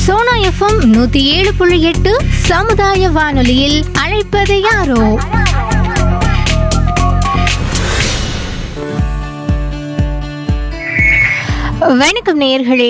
Sona FM நூத்தி ஏழு புள்ளி எட்டு சமுதாய வானொலியில் அழைப்பது யாரோ வணக்கம் நேயர்களே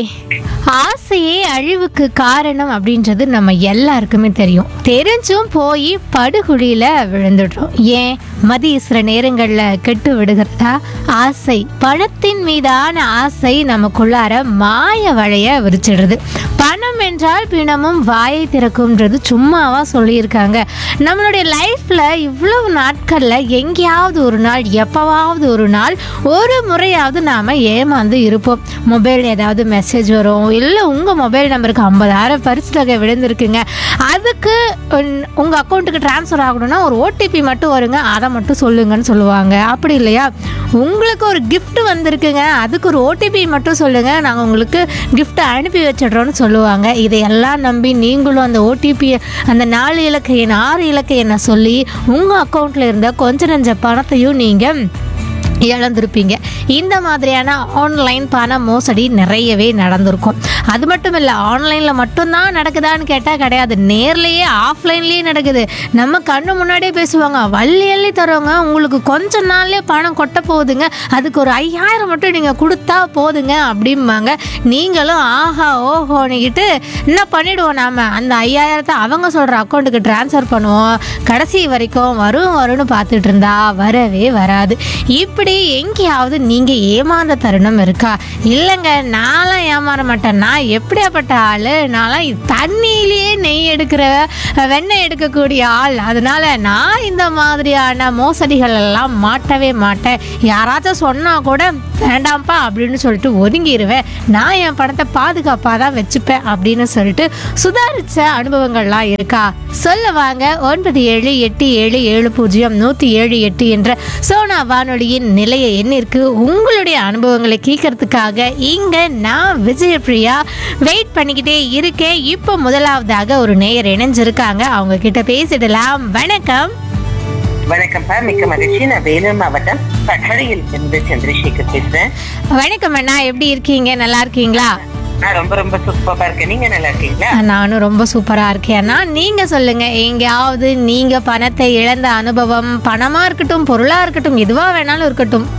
ஆசையே அழிவுக்கு காரணம் அப்படின்றது நம்ம எல்லாருக்குமே தெரியும் தெரிஞ்சும் போய் படுகுழியில விழுந்துடுறோம் ஏன் மதிய சில நேரங்கள்ல கெட்டு விடுகிறதா ஆசை பணத்தின் மீதான ஆசை நமக்குள்ளார மாய வளைய விரிச்சிடுறது பணம் என்றால் பிணமும் வாயை திறக்கும்ன்றது சும்மாவா சொல்லியிருக்காங்க நம்மளுடைய லைஃப்ல இவ்வளவு நாட்கள்ல எங்கேயாவது ஒரு நாள் எப்பவாவது ஒரு நாள் ஒரு முறையாவது நாம ஏமாந்து இருப்போம் மொபைல் ஏதாவது மெசேஜ் வரும் இல்லை உங்க மொபைல் நம்பருக்கு ஐம்பதாயிரம் பரிசு தொகை விழுந்திருக்குங்க அதுக்கு உன்- உங்க அக்கௌண்ட்டுக்கு ட்ரான்ஸ்ஃபர் ஆகணும்னா ஒரு ஓடிபி மட்டும் வருங்க அதை மட்டும் சொல்லுங்கன்னு சொல்லுவாங்க அப்படி இல்லையா உங்களுக்கு ஒரு gift வந்திருக்குங்க அதுக்கு ஒரு ஓடிபி மட்டும் சொல்லுங்க நாங்கள் உங்களுக்கு gift அனுப்பி வச்சிடுறோம்னு சொல்லுவாங்க இதையெல்லாம் நம்பி நீங்களும் அந்த ஓடிபி அந்த நாலு இலக்க எண் ஆறு இலக்க எண்ணை சொல்லி உங்கள் அக்கௌண்ட்டில் இருந்த கொஞ்ச நஞ்ச பணத்தையும் நீங்கள் இழந்திருப்பீங்க இந்த மாதிரியான ஆன்லைன் பண மோசடி நிறையவே நடந்திருக்கும் அது மட்டும் இல்லை ஆன்லைனில் மட்டும்தான் நடக்குதான்னு கேட்டால் கிடையாது நேர்லேயே ஆஃப்லைன்லேயே நடக்குது நம்ம கண்ணு முன்னாடியே பேசுவாங்க வள்ளி அள்ளி தருவாங்க உங்களுக்கு கொஞ்ச நாள்லயே பணம் கொட்ட போகுதுங்க அதுக்கு ஒரு ஐயாயிரம் மட்டும் நீங்கள் கொடுத்தா போதுங்க அப்படிம்பாங்க நீங்களும் ஆஹா ஓஹோன்னுக்கிட்டு என்ன பண்ணிடுவோம் நாம அந்த ஐயாயிரத்தை அவங்க சொல்கிற அக்கௌண்ட்டுக்கு ட்ரான்ஸ்ஃபர் பண்ணுவோம் கடைசி வரைக்கும் வரும் வரும்னு பார்த்துட்டு இருந்தா வரவே வராது இப்படி எங்கேயாவது நீங்கள் ஏமாந்த தருணம் இருக்கா இல்லைங்க நான்லாம் ஏமாற மாட்டேன் நான் எப்படியாப்பட்ட ஆள் நான்லாம் தண்ணியிலேயே நெய் எடுக்கிற வெண்ணெய் எடுக்கக்கூடிய ஆள் அதனால நான் இந்த மாதிரியான மோசடிகள் எல்லாம் மாட்டவே மாட்டேன் யாராச்சும் சொன்னா கூட வேண்டாம்ப்பா அப்படின்னு சொல்லிட்டு ஒதுங்கிடுவேன் நான் என் பணத்தை பாதுகாப்பாக தான் வச்சுப்பேன் அப்படின்னு சொல்லிட்டு சுதாரிச்ச அனுபவங்கள்லாம் இருக்கா சொல்ல வாங்க ஒன்பது ஏழு எட்டு ஏழு ஏழு பூஜ்ஜியம் நூற்றி ஏழு எட்டு என்ற சோனா வானொலியின் நிலைய எண்ணிற்கு உங்களுடைய அனுபவங்களை கேட்கறதுக்காக இங்கே நான் விஜயபிரியா வெயிட் பண்ணிக்கிட்டே இருக்கேன் இப்போ முதலாவதாக ஒரு நேயர் இணைஞ்சிருக்காங்க அவங்க கிட்ட பேசிடலாம் வணக்கம் வணக்கம் பா மிக்க மகிழ்ச்சி நான் வேலூர் மாவட்டம் பட்டறையில் இருந்து சந்திரசேகர் பேசுறேன் வணக்கம் அண்ணா எப்படி இருக்கீங்க நல்லா இருக்கீங்களா நான் ரொம்ப ரொம்ப சூப்பரா இருக்கேன் நீங்க நல்லா இருக்கீங்களா நானும் ரொம்ப சூப்பரா இருக்கேன் அண்ணா நீங்க சொல்லுங்க எங்கேயாவது நீங்க பணத்தை இழந்த அனுபவம் பணமா இருக்கட்டும் பொருளா இருக்கட்டும் எதுவா வேணாலும் இருக்கட்டும்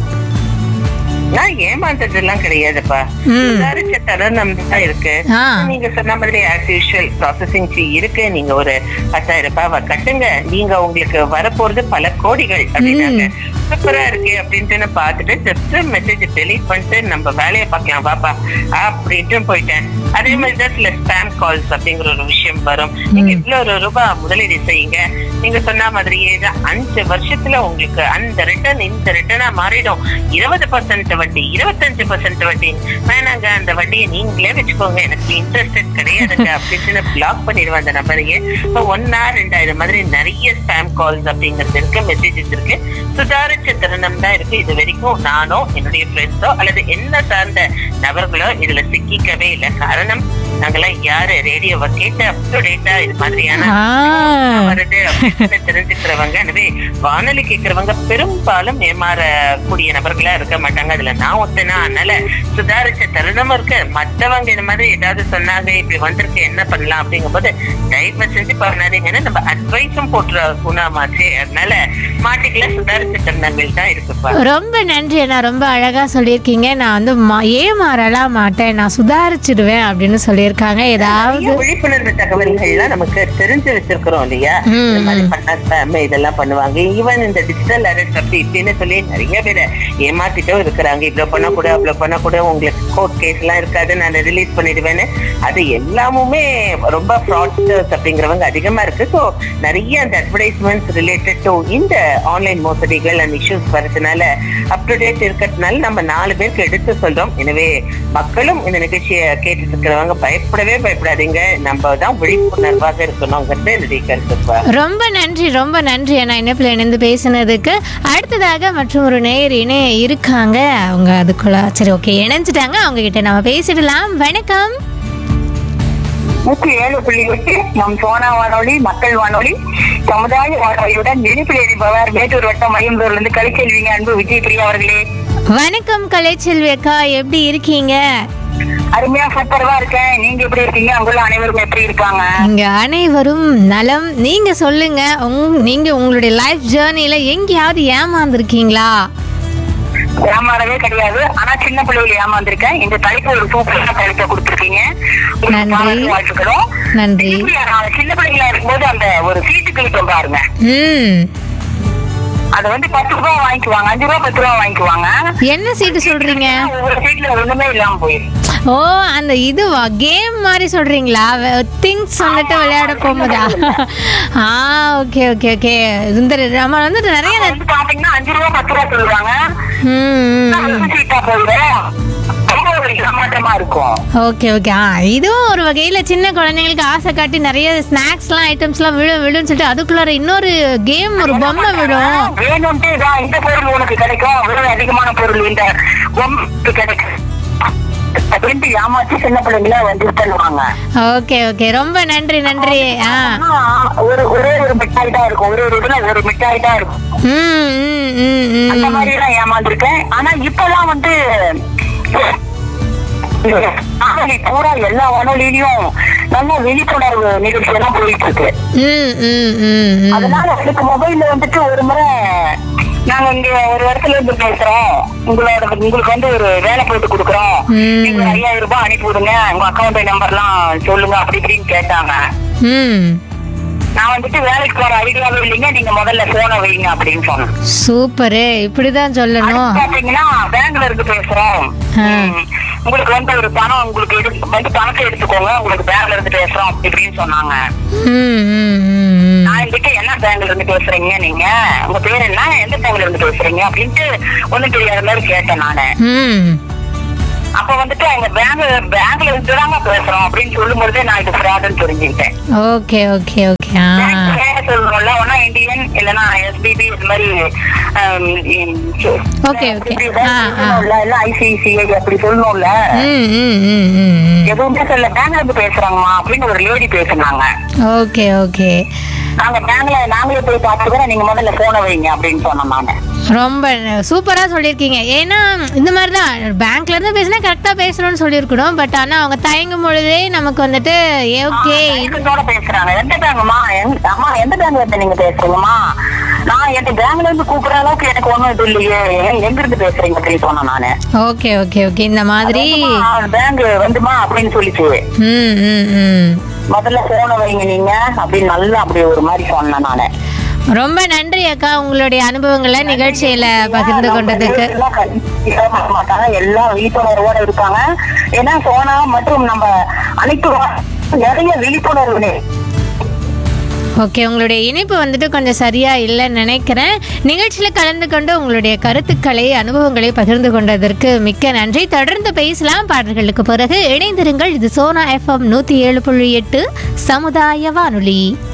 நான் ஏமாந்ததெல்லாம் கிடையாதுப்பா ம். சுதாரிச்ச தருணம் தான் இருக்கு ஆ. நீங்க சொன்ன மாதிரி ஆஸ் யூஷுவல் ப்ராசஸிங் ஃபீ இருக்கு நீங்க ஒரு பத்தாயிரம் ரூபாய் கட்டுங்க நீங்க உங்களுக்கு வரப்போறது பல கோடிகள் அப்படின்னாங்க சூப்பரா இருக்கு அப்படின்ட்டு நான் பார்த்துட்டு ஜஸ்ட் மெசேஜ் டெலீட் பண்ணிட்டு நம்ம வேலையை பார்க்கலாம் பாப்பா அப்படின்ட்டு போயிட்டேன் அதே மாதிரி தான் சில ஸ்பேம் கால்ஸ் அப்படிங்கிற ஒரு விஷயம் வரும் நீங்க இவ்வளவு ஒரு ரூபாய் முதலீடு செய்யுங்க நீங்க சொன்ன மாதிரியே தான் அஞ்சு வருஷத்துல உங்களுக்கு அந்த ரிட்டர்ன் இந்த ரிட்டர்னா மாறிடும் இருபது பர்சன்ட் வட்டி இருபத்தஞ்சு பர்சன்ட் வட்டி வேணாங்க அந்த வட்டியை நீங்களே வச்சுக்கோங்க எனக்கு இன்ட்ரெஸ்டட் கிடையாதுங்க அப்படின்னு பிளாக் பண்ணிடுவேன் அந்த நம்பரையே இப்போ ஒன்னா ரெண்டாயிரம் மாதிரி நிறைய ஸ்பேம் கால்ஸ் அப்படிங்கிறது இருக்கு மெசேஜஸ் இருக்கு சுதாரிச்ச தருணம் தான் இருக்கு இது வரைக்கும் நானோ என்னுடைய ஃப்ரெண்ட்ஸோ அல்லது என்ன சார்ந்த நபர்களோ இதுல சிக்கிக்கவே இல்லை காரணம் நாங்கெல்லாம் யாரு ரேடியோவை கேட்டு அப் டு டேட்டா இது மாதிரியான ஆ. வருது அப்படின்னு தெரிஞ்சுக்கிறவங்க எனவே வானொலி கேட்கறவங்க பெரும்பாலும் ஏமாறக்கூடிய நபர்களா இருக்க மாட்டாங்க அதுல நான் ஒத்தனா அதனால சுதாரிச்ச தருணமும் இருக்கு மத்தவங்க இந்த மாதிரி ஏதாவது சொன்னாங்க இப்படி வந்திருக்கு என்ன பண்ணலாம் அப்படிங்கும்போது தயவு செஞ்சு பண்ணாதீங்கன்னு நம்ம அட்வைஸும் போட்டுற குணமாச்சு அதனால மாட்டிக்கல சுதாரிச்ச தருணங்கள் தான் இருக்குப்பா ரொம்ப நன்றி அண்ணா ரொம்ப அழகா சொல்லியிருக்கீங்க நான் வந்து மா- ஏமாறலாம் மாட்டேன் நான் சுதாரிச்சிடுவேன் அப்படின்னு சொல்லியிருக்காங்க ஏதாவது நிறைய விழிப்புணர்வு தகவல்கள்லாம் நமக்கு தெரிஞ்சு வச்சிருக்கிறோம் இல்லையா ம், இந்த மாதிரி ம். பண்ணா spam இதெல்லாம் பண்ணுவாங்க ஈவன் இந்த டிஜிட்டல் அரெஸ்ட் அப்படி இப்படின்னு சொல்லி நிறைய பேரை ஏமாத்திட்டும் இருக்கிறாங்க இவ்வளவு பண்ண கூட அவ்வளவு பண்ண கூட உங்களுக்கு கோர்ட் கேஸ் எல்லாம் இருக்காது நான் ரிலீஸ் பண்ணிடுவேன்னு அது எல்லாமுமே ரொம்ப ஃப்ராட்ஸ்டர்ஸ் அப்படிங்கிறவங்க அதிகமா இருக்கு ஸோ நிறைய அந்த அட்வர்டைஸ்மெண்ட்ஸ் ரிலேட்டட் டு இந்த ஆன்லைன் மோசடிகள் அண்ட் இஷ்யூஸ் வரதுனால அப் டு டேட் இருக்கிறதுனால நம்ம நாலு பேருக்கு எடுத்து சொல்றோம் எனவே மக்களும் இந்த நிகழ்ச்சியை கேட்டுட்டு இருக்கிறவங்க பயப்படவே பயப்படாதீங்க நம்ம தான் விழிப்புணர்வாக இருக்கணுங்கிறது என்னுடைய கருத்துப்பா ரொம்ப நன்றி ரொம்ப நன்றி அண்ணா இணைப்பில் இணைந்து பேசினதுக்கு அடுத்ததாக மற்றும் ஒரு நேயர் இணைய இருக்காங்க அவங்க அதுக்குள்ள சரி ஓகே இணைஞ்சிட்டாங்க அவங்க கிட்ட நம்ம பேசிடலாம் வணக்கம் நூற்றி ஏழு புள்ளி எட்டு நம் சோனா வானொலி மக்கள் வானொலி சமுதாய வானொலியுடன் இணைப்பில் இருப்பவர் மேட்டூர் வட்டம் மையம்பூர்லேருந்து கலைச்செல்விங்க அன்பு விஜய் பிரியா அவர்களே வணக்கம் கலைச்செல்வி அக்கா எப்படி இருக்கீங்க அருமையா சூப்பரா இருக்கேன் நீங்க எப்படி இருக்கீங்க அங்குள்ள அனைவரும் எப்படி இருக்காங்க இங்க அனைவரும் நலம் நீங்க சொல்லுங்க உங் நீங்க உங்களுடைய லைஃப் ஜேர்னில எங்கேயாவது ஏமாந்துருக்கீங்களா ஏமாறவே கிடையாது ஆனா சின்ன பிள்ளைகள் ஏமாந்திருக்கேன் இந்த தலைப்பு ஒரு சூப்பரான தலைப்பை கொடுத்துருக்கீங்க உங்களுக்கு நன்றி. பாராட்டு வாழ்த்துக்களும் நன்றி திருப்பி நான் சின்ன பிள்ளைங்களா இருக்கும்போது அந்த ஒரு சீட்டு கிழிக்கும் பாருங்க ம் அது வந்து பத்து ரூபா வாங்கிக்குவாங்க அஞ்சு ரூபா பத்து ரூபா வாங்கிக்குவாங்க என்ன சீட்டு சொல்றீங்க ஒவ்வொரு சீட்ல ஒண்ணுமே இல்லாம போயிடும் ஓ அந்த இதுவா கேம் மாதிரி சொல்றீங்களா திங்ஸ் வந்துட்டு விளையாட போகும்போதா ஆ ஓகே ஓகே ஓகே இந்த நம்ம வந்துட்டு நிறைய அது வந்து பாத்தீங்கன்னா அஞ்சு ரூபா பத்து ரூபா சொல்லுவாங்க ம் ம், ம் அஞ்சு சீட்டா போயிடும் ரொம்ப ஒரு ஏமாற்றமா இருக்கும் ஓகே ஓகே ஆ இதுவும் ஒரு வகையில் சின்ன குழந்தைங்களுக்கு ஆசை காட்டி நிறைய ஸ்நாக்ஸ்லாம் ஐட்டம்ஸ்லாம் விழும் விழுன்னு சொல்லிட்டு அதுக்குள்ளார இன்னொரு கேம் ஒரு பொம்மை விடும் வேணும்ட்டு இதான் இந்த பொருள் உனக்கு கிடைக்கும் விலை அதிகமான பொருள் இந்த பொம்மை கிடைக்கும் அப்படின்ட்டு ஏமாத்தி சின்ன பிள்ளைங்கள வந்து தருவாங்க ஓகே ஓகே ரொம்ப நன்றி நன்றி ஆ ஆனா, ஒரு ஒரே ஒரு மிட்டாய் தான் இருக்கும் ஒரு ஒரு இதுல ஒரு மிட்டாய் தான் இருக்கும் ம் ம் ம் அந்த ம் மாதிரி எல்லாம் ஏமாந்துருக்கேன் ஆனா இப்பெல்லாம் வந்து வானொலி பூரா எல்லா வானொலியிலயும் நல்ல விழிப்புணர்வு நிகழ்ச்சி எல்லாம் போயிட்டு இருக்கு ம் ம் ம் ம் அதனால எனக்கு மொபைல்ல வந்துட்டு ஒரு முறை நாங்க இங்க ஒரு இடத்துல இருந்து பேசுறோம் உங்களோட உங்களுக்கு வந்து ஒரு வேலை போட்டு கொடுக்குறோம் ம். நீங்க ஒரு ஐயாயிரம் ரூபாய் அனுப்பி விடுங்க உங்க அக்கௌண்ட் நம்பர்லாம் சொல்லுங்க அப்படி இப்படின்னு கேட்டாங்க ம் நான் வந்துட்டு வேலைக்கு போற ஐடியாவே இல்லைங்க நீங்க முதல்ல போனை வைங்க அப்படின்னு சொன்னேன் சூப்பரு இப்படிதான் சொல்லணும் அடுத்து பாத்தீங்கன்னா பேங்க்ல இருந்து பேசுறோம் ஆ. ம். உங்களுக்கு வந்து ஒரு பணம் உங்களுக்கு எடு வந்து பணத்தை எடுத்துக்கோங்க உங்களுக்கு பேங்க்ல இருந்து பேசுறோம் அப்படி இப்படின்னு சொன்னாங்க ம் ம் ம் ம் நான் என்கிட்ட என்ன பேங்க்ல இருந்து பேசுறீங்க நீங்க உங்க பேர் என்ன எந்த பேங்க்ல இருந்து பேசுறீங்க அப்படின்ட்டு ஒண்ணும் தெரியாத மாதிரி கேட்டேன் நானு ம் அப்ப வந்துட்டு அவங்க பேங்க் பேங்க்ல இருந்து தாங்க பேசுறோம் அப்படின்னு சொல்லும் பொழுதே நான் இது ஃப்ராடுன்னு தெரிஞ்சுக்கிட்டேன் ஓகே ஓகே ஓகே ஆ பேங்க் பேரை சொல்லணும்ல ஒன்னா இந்தியன் இல்லனா எஸ்பிபி இது மாதிரி ஆம், இம், சு- Okay, okay. இப்படி பேங்க் ஆ, ஆ. சொல்லணும்ல இல்ல ஐசிஐசிஐ அப்படி சொல்லணும்ல ம் ம் ம் ம் ம் எதுவுமே சொல்ல பேங்க்ல இருந்து பேசுறாங்கம்மா அப்படின்னு ஒரு லேடி பேசுனாங்க ஓகே ஓகே நாங்க பேங்க்ல நாங்களே போய் பார்த்துக்கிறோம் நீங்க முதல்ல போனை வைங்க அப்படின்னு சொன்னோம் நானு ரொம்ப சூப்பரா சொல்லியிருக்கீங்க ஏன்னா இந்த மாதிரி தான் பேங்க்ல இருந்து பேசினா கரெக்டா பேசணும்னு சொல்லியிருக்கணும் பட் ஆனா அவங்க தயங்கும் பொழுதே நமக்கு வந்துட்டு ஓகே தயக்கத்தோட பேசுறாங்க எந்த பேங்குமா எங்க- அம்மா எந்த பேங்க்ல இருந்து நீங்க பேசுறீங்கம்மா நான் எந்த பேங்க்ல இருந்து கூப்பிடுற அளவுக்கு எனக்கு ஒண்ணும் இது இல்லையே எ- எங்க இருந்து பேசுறீங்க அப்படின்னு சொன்னேன் நானு ஓகே ஓகே ஓகே இந்த மாதிரி பேங்க் வந்துமா அப்படின்னு சொல்லிச்சு ம் ம் ம் முதல்ல போனை வைங்க நீங்க அப்படின்னு நல்லா அப்படி ஒரு மாதிரி சொன்னேன் நானு ரொம்ப நன்றி அக்கா உங்களுடைய அனுபவங்களை நிகழ்ச்சியில பகிர்ந்து கொண்டதுக்கு எல்லாம் கண்டிப்பா பண்ண மாட்டாங்க எல்லாம் விழிப்புணர்வோட இருக்காங்க ஏன்னா சோனா மற்றும் நம்ம அனைத்து வா- நிறைய விழிப்புணர்வு நி- ஓகே உங்களுடைய இணைப்பு வந்துட்டு கொஞ்சம் சரியா இல்லைன்னு நினைக்கிறேன் நிகழ்ச்சியில் கலந்து கொண்டு உங்களுடைய கருத்துக்களை அனுபவங்களை பகிர்ந்து கொண்டதற்கு மிக்க நன்றி தொடர்ந்து பேசலாம் பாடல்களுக்கு பிறகு இணைந்திருங்கள் இது சோனா எஃப்எம் நூற்றி ஏழு புள்ளி எட்டு சமுதாய வானொலி